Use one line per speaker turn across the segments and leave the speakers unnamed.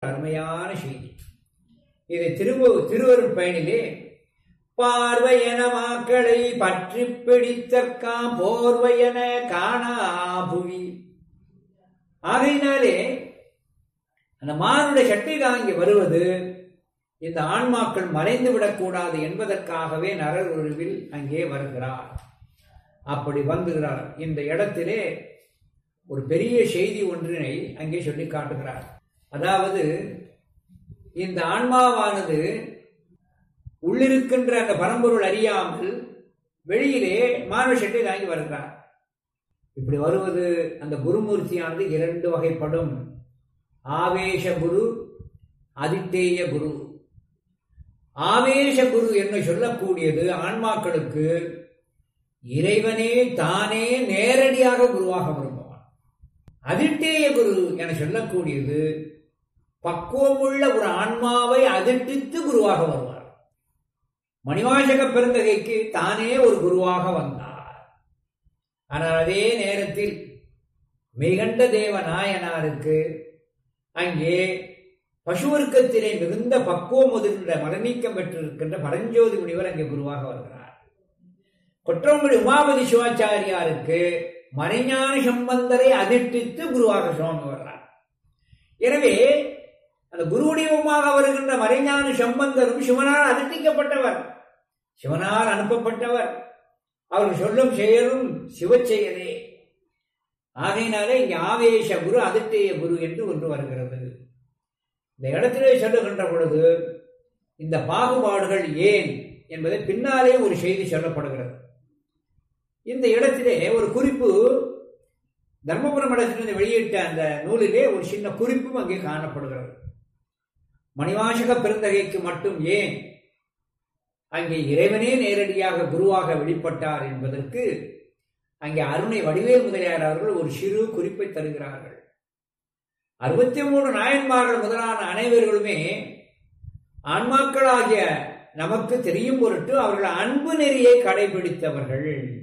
அருமையான செய்தி இது திருவ திருவருட் பயனிலே பார்வையன மாக்களை பற்றி பிடித்தற்காம் போர்வையன காணா புவி ஆகையினாலே அந்த மானுடைய சட்டை தாங்கி வருவது இந்த ஆன்மாக்கள் மறைந்து விடக்கூடாது என்பதற்காகவே நரர் உருவில் அங்கே வருகிறார் அப்படி வந்துகிறார் இந்த இடத்திலே ஒரு பெரிய செய்தி ஒன்றினை அங்கே சொல்லி காட்டுகிறார் அதாவது இந்த ஆன்மாவானது உள்ளிருக்கின்ற அந்த பரம்பொருள் அறியாமல் வெளியிலே மாணவ சட்டை தாங்கி வருகிறார் இப்படி வருவது அந்த குருமூர்த்தியானது இரண்டு வகைப்படும் ஆவேச குரு அதித்தேய குரு ஆவேச குரு என்று சொல்லக்கூடியது ஆன்மாக்களுக்கு இறைவனே தானே நேரடியாக குருவாக விரும்புவான் அதிர்ட்டேய குரு என சொல்லக்கூடியது பக்குவமுள்ள ஒரு ஆன்மாவை அதிர்ட்டித்து குருவாக வருவார் மணிவாசக பெருந்தகைக்கு தானே ஒரு குருவாக வந்தார் ஆனால் அதே நேரத்தில் மிகண்ட தேவ நாயனாருக்கு அங்கே பசுவர்க்கத்திலே மிகுந்த பக்குவம் முதிர்ந்த மரநீக்கம் பெற்றிருக்கின்ற பரஞ்சோதி முனிவர் அங்கே குருவாக வருகிறார் கொற்றவங்குடி உமாபதி சிவாச்சாரியாருக்கு மறைஞான சம்பந்தரை அதிர்ட்டித்து குருவாக சுவாமி வர்றார் எனவே அந்த குருவடிவமாக வருகின்ற மறைஞான சம்பந்தரும் சிவனால் அதிர்ட்டிக்கப்பட்டவர் சிவனால் அனுப்பப்பட்டவர் அவர் சொல்லும் செயலும் சிவச்செயலே ஆகையினாலே இங்கே ஆவேச குரு அதிர்ட்டிய குரு என்று ஒன்று வருகிறது இந்த இடத்திலே சொல்லுகின்ற பொழுது இந்த பாகுபாடுகள் ஏன் என்பதை பின்னாலே ஒரு செய்தி சொல்லப்படுகிறது இந்த இடத்திலே ஒரு குறிப்பு தர்மபுரம் இடத்திலிருந்து வெளியிட்ட அந்த நூலிலே ஒரு சின்ன குறிப்பும் அங்கே காணப்படுகிறது மணிவாசக பெருந்தகைக்கு மட்டும் ஏன் அங்கே இறைவனே நேரடியாக குருவாக வெளிப்பட்டார் என்பதற்கு அங்கே அருணை வடிவேல் முதலியார் அவர்கள் ஒரு சிறு குறிப்பை தருகிறார்கள் அறுபத்தி மூணு நாயன்மார்கள் முதலான அனைவர்களுமே ஆன்மாக்களாகிய நமக்கு தெரியும் பொருட்டு அவர்கள் அன்பு நெறியை கடைபிடித்தவர்கள்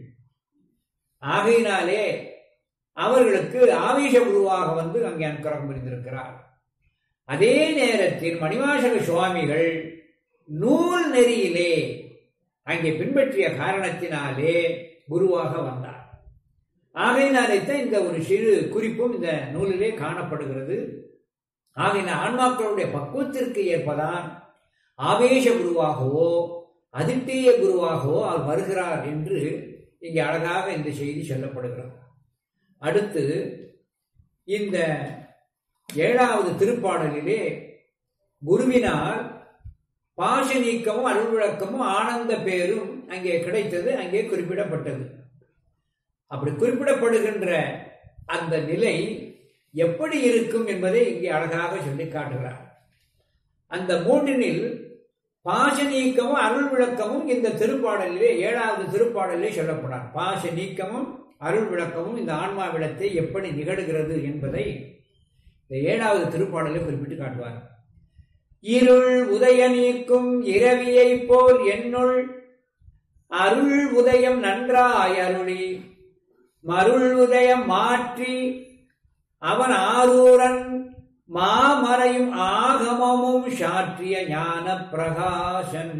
ஆகையினாலே அவர்களுக்கு ஆவேச குருவாக வந்து அங்கே அனுக்கிரகம் புரிந்திருக்கிறார் அதே நேரத்தில் மணிவாசக சுவாமிகள் நூல் நெறியிலே அங்கே பின்பற்றிய காரணத்தினாலே குருவாக வந்தார் ஆகையினாலேத்தான் இந்த ஒரு சிறு குறிப்பும் இந்த நூலிலே காணப்படுகிறது ஆகையின ஆன்மாக்களுடைய பக்குவத்திற்கு ஏற்பதான் ஆவேச குருவாகவோ அதிர்த்தேய குருவாகவோ அவர் வருகிறார் என்று இங்கே அழகாக இந்த செய்தி சொல்லப்படுகிறது அடுத்து இந்த ஏழாவது திருப்பாடலிலே குருவினால் பாச நீக்கமும் அருள் விளக்கமும் ஆனந்த பேரும் அங்கே கிடைத்தது அங்கே குறிப்பிடப்பட்டது அப்படி குறிப்பிடப்படுகின்ற அந்த நிலை எப்படி இருக்கும் என்பதை இங்கே அழகாக சொல்லி காட்டுகிறார் அந்த மூன்றினில் பாச நீக்கமும் அருள் விளக்கமும் இந்த திருப்பாடலிலே ஏழாவது திருப்பாடலிலே சொல்லப்படார் பாச நீக்கமும் அருள் விளக்கமும் இந்த ஆன்மாவிடத்தை எப்படி நிகழ்கிறது என்பதை இந்த ஏழாவது திருப்பாடலை குறிப்பிட்டு காட்டுவார் இருள் உதய நீக்கும் இரவியை போல் என்னுள் அருள் உதயம் நன்றாய் அருளி மருள் உதயம் மாற்றி அவன் ஆரூரன் மாமறையும் ஆகமமும் சாற்றிய ஞான பிரகாசன்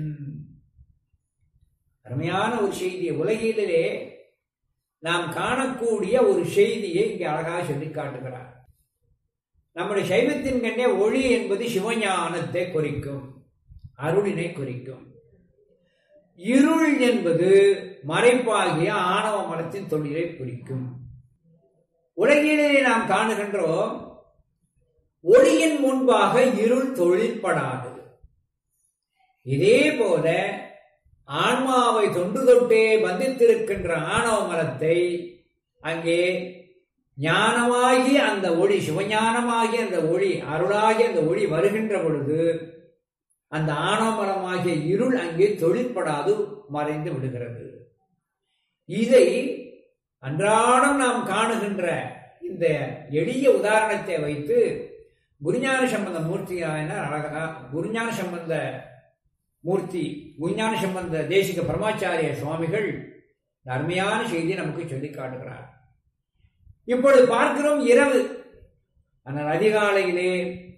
அருமையான ஒரு செய்தியை உலகிலே நாம் காணக்கூடிய ஒரு செய்தியை இங்கே அழகாக சொல்லி காட்டுகிறார் நம்முடைய சைவத்தின் கண்ணே ஒளி என்பது சிவஞானத்தை குறிக்கும் அருளினை குறிக்கும் இருள் என்பது மறைப்பாகிய ஆணவ மனத்தின் தொழிலை குறிக்கும் உலகிலே நாம் காணுகின்றோம் ஒளியின் முன்பாக இருள் தொழிற்படாது இதே போல ஆன்மாவை தொண்டு தொட்டே பந்தித்திருக்கின்ற ஆணவ மரத்தை அங்கே ஞானமாகி அந்த ஒளி சிவஞானமாகி அந்த ஒளி அருளாகி அந்த ஒளி வருகின்ற பொழுது அந்த ஆணவமரமாகிய இருள் அங்கே தொழிற்படாது மறைந்து விடுகிறது இதை அன்றாடம் நாம் காணுகின்ற இந்த எளிய உதாரணத்தை வைத்து குருஞான சம்பந்த மூர்த்தியான அழகா குருஞான சம்பந்த மூர்த்தி குருஞான சம்பந்த தேசிக பரமாச்சாரிய சுவாமிகள் அருமையான செய்தி நமக்கு சொல்லி காட்டுகிறார் இப்பொழுது பார்க்கிறோம் இரவு ஆனால் அதிகாலையிலே